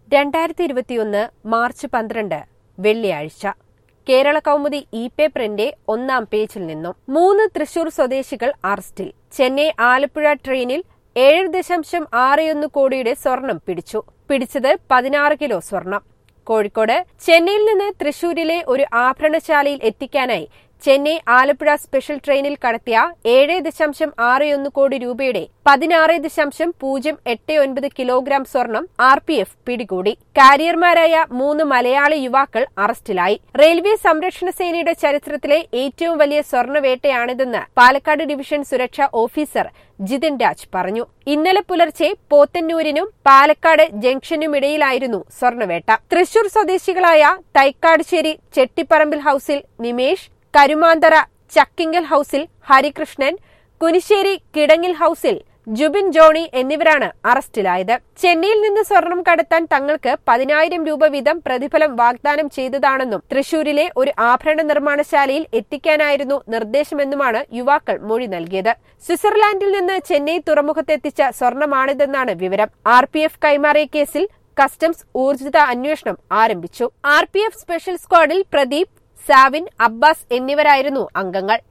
രണ്ടായിരത്തി ഇരുപത്തിയൊന്ന് മാർച്ച് പന്ത്രണ്ട് വെള്ളിയാഴ്ച കേരള കൗമുദി ഇ പേപ്പറിന്റെ ഒന്നാം പേജിൽ നിന്നും മൂന്ന് തൃശൂർ സ്വദേശികൾ അറസ്റ്റിൽ ചെന്നൈ ആലപ്പുഴ ട്രെയിനിൽ ഏഴ് ദശാംശം ആറ് കോടിയുടെ സ്വർണം പിടിച്ചു പിടിച്ചത് പതിനാറ് കിലോ സ്വർണം കോഴിക്കോട് ചെന്നൈയിൽ നിന്ന് തൃശൂരിലെ ഒരു ആഭരണശാലയിൽ എത്തിക്കാനായി ചെന്നൈ ആലപ്പുഴ സ്പെഷ്യൽ ട്രെയിനിൽ കടത്തിയ ഏഴ് ദശാംശം ആറ് ഒന്ന് കോടി രൂപയുടെ പതിനാറ് ദശാംശം പൂജ്യം എട്ട് ഒൻപത് കിലോഗ്രാം സ്വർണം ആർ പി എഫ് പിടികൂടി കാരിയർമാരായ മൂന്ന് മലയാളി യുവാക്കൾ അറസ്റ്റിലായി റെയിൽവേ സംരക്ഷണ സേനയുടെ ചരിത്രത്തിലെ ഏറ്റവും വലിയ സ്വർണ്ണവേട്ടയാണിതെന്ന് പാലക്കാട് ഡിവിഷൻ സുരക്ഷാ ഓഫീസർ ജിതിൻ രാജ് പറഞ്ഞു ഇന്നലെ പുലർച്ചെ പോത്തന്നൂരിനും പാലക്കാട് ജംഗ്ഷനുമിടയിലായിരുന്നു സ്വർണ്ണവേട്ട തൃശൂർ സ്വദേശികളായ തൈക്കാടുശ്ശേരി ചെട്ടിപ്പറമ്പിൽ ഹൌസിൽ നിമേഷ് കരുമാന്തറ ചക്കിങ്കൽ ഹൌസിൽ ഹരികൃഷ്ണൻ കുനിശ്ശേരി കിടങ്ങിൽ ഹൌസിൽ ജുബിൻ ജോണി എന്നിവരാണ് അറസ്റ്റിലായത് ചെന്നൈയിൽ നിന്ന് സ്വർണം കടത്താൻ തങ്ങൾക്ക് പതിനായിരം രൂപ വീതം പ്രതിഫലം വാഗ്ദാനം ചെയ്തതാണെന്നും തൃശൂരിലെ ഒരു ആഭരണ നിർമ്മാണശാലയിൽ എത്തിക്കാനായിരുന്നു നിർദ്ദേശമെന്നുമാണ് യുവാക്കൾ മൊഴി നൽകിയത് സ്വിറ്റ്സർലാൻഡിൽ നിന്ന് ചെന്നൈ തുറമുഖത്തെത്തിച്ച സ്വർണമാണിതെന്നാണ് വിവരം ആർ പി എഫ് കൈമാറിയ കേസിൽ കസ്റ്റംസ് ഊർജിത അന്വേഷണം ആരംഭിച്ചു ആർ പി എഫ് സ്പെഷ്യൽ സ്ക്വാഡിൽ പ്രദീപ് സാവിൻ അബ്ബാസ് എന്നിവരായിരുന്നു അംഗങ്ങൾ